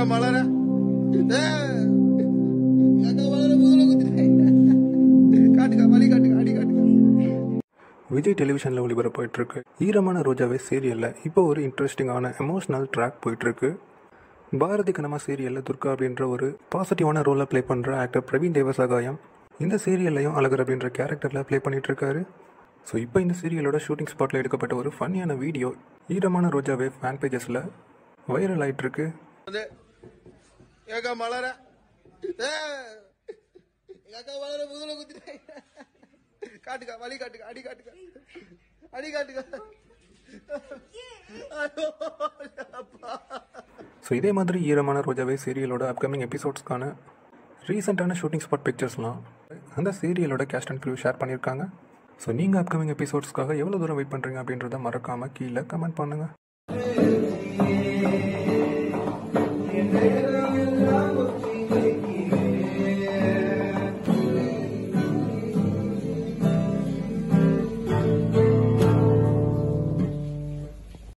ஏக்கா மலர ஏய், ஏக்கா மலர முதுகுல குத்திட்டேன். காட்டுக்கா வழி காட்டுக்கா அடி காட்டுக்கா விஜய் டெலிவிஷனில் ஒளிபரப்பாயிட்டிருக்கு ஈரமான ரோஜாவே சீரியலில் இப்போ ஒரு இன்ட்ரெஸ்டிங்கான எமோஷ்னல் ட்ராக் போயிட்டுருக்கு பாரதி கனமா சீரியலில் துர்கா அப்படின்ற ஒரு பாசிட்டிவான ரோலை ப்ளே பண்ணுற ஆக்டர் பிரவீன் தேவசகாயம் இந்த சீரியல்லையும் அழகர் அப்படின்ற கேரக்டரில் ப்ளே பண்ணிகிட்ருக்காரு ஸோ இப்போ இந்த சீரியலோட ஷூட்டிங் ஸ்பாட்டில் எடுக்கப்பட்ட ஒரு ஃபன்னியான வீடியோ ஈரமான ரோஜாவே ஃபேன் பேஜஸில் வைரல் ஆயிட்டிருக்கு வந்து ஏக்கா மலர ஏய், ஏக்கா மலர முதுகுல குத்திட்டேன். காட்டுக்கா வழி காட்டுக்கா அடி காட்டுக்கா அடி காட்டுக்கா ஐயோ, அப்பா. ஸோ இதே மாதிரி ஈரமான ரோஜாவே சீரியலோட அப்கமிங் எபிசோட்ஸ்க்கான ரீசெண்டான ஷூட்டிங் ஸ்பாட் பிக்சர்ஸ்லாம் அந்த சீரியலோட கேஸ்ட் அண்ட் க்ரூ ஷேர் பண்ணியிருக்காங்க ஸோ நீங்கள் அப்கமிங் எபிசோட்ஸ்க்காக எவ்வளோ தூரம் வெயிட் பண்ணுறீங்க அப்படின்றத மறக்காமல் கீழே கமெண்ட் பண்ணுங்கள்